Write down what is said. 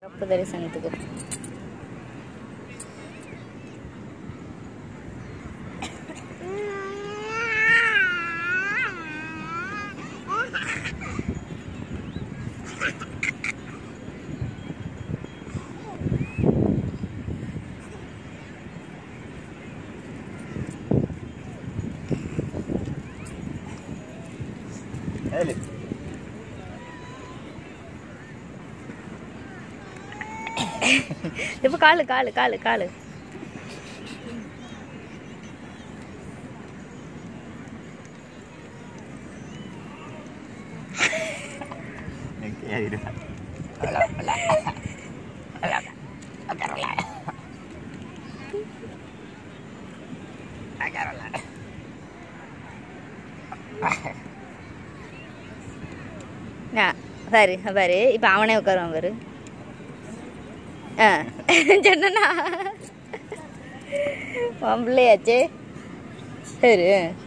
சிறப்பு தரிசனத்துக்கு ஏழு இப்போ காலு காலு காலு காலு ஏழு நான் பாரு பாரு இப்போ அவனே உட்காருவான் பாரு ஆ சொன்னா பிள்ளையாச்சே சரி